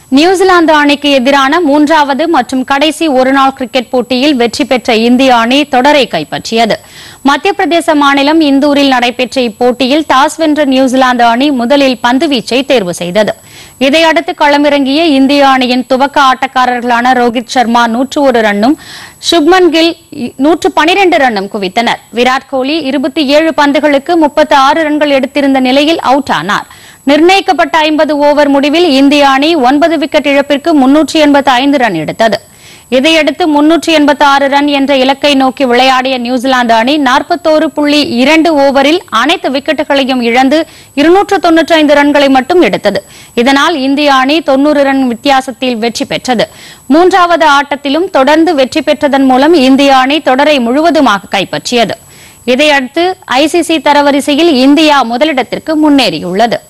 New Zealand அணிக்கு எதிரான மூன்றாவது மற்றும் கடைசி ஒருநாள் கிரிக்கெட் போட்டியில் வெற்றி பெற்ற இந்திய அணி தொடரை கைப்பற்றியது மத்திய பிரதேச மாநிலம் இந்தூரில் நடைபெற்ற இப்போட்டியில் டாஸ் வென்ற நியூசிலாந்து அணி முதலில் பந்து வீச்சை தேர்வு செய்தது இதையடுத்து களமிறங்கிய இந்திய அணியின் துவக்க ஆட்டக்காரர்களான ரோஹித் சர்மா நூற்று ஒரு ரன்னும் சுப்மன் கில் நூற்று பனிரெண்டு ரன்னும் குவித்தனர் விராட் கோலி இருபத்தி ஏழு பந்துகளுக்கு முப்பத்தி ஆறு ரன்கள் எடுத்திருந்த நிலையில் அவுட் ஆனார் நிர்ணயிக்கப்பட்ட ஐம்பது ஓவர் முடிவில் இந்திய அணி ஒன்பது விக்கெட் இழப்பிற்கு முன்னூற்றி எண்பத்தி ஐந்து ரன் எடுத்தது இதையடுத்து முன்னூற்றி எண்பத்தி ஆறு ரன் என்ற இலக்கை நோக்கி விளையாடிய நியூசிலாந்து அணி நாற்பத்தோரு புள்ளி இரண்டு ஓவரில் அனைத்து விக்கெட்டுகளையும் இழந்து இருநூற்று தொன்னூற்றி ஐந்து ரன்களை மட்டும் எடுத்தது இதனால் இந்திய அணி தொன்னூறு ரன் வித்தியாசத்தில் வெற்றி பெற்றது மூன்றாவது ஆட்டத்திலும் தொடர்ந்து வெற்றி பெற்றதன் மூலம் இந்திய அணி தொடரை முழுவதுமாக கைப்பற்றியது இதையடுத்து ஐசிசி தரவரிசையில் இந்தியா முதலிடத்திற்கு முன்னேறியுள்ளது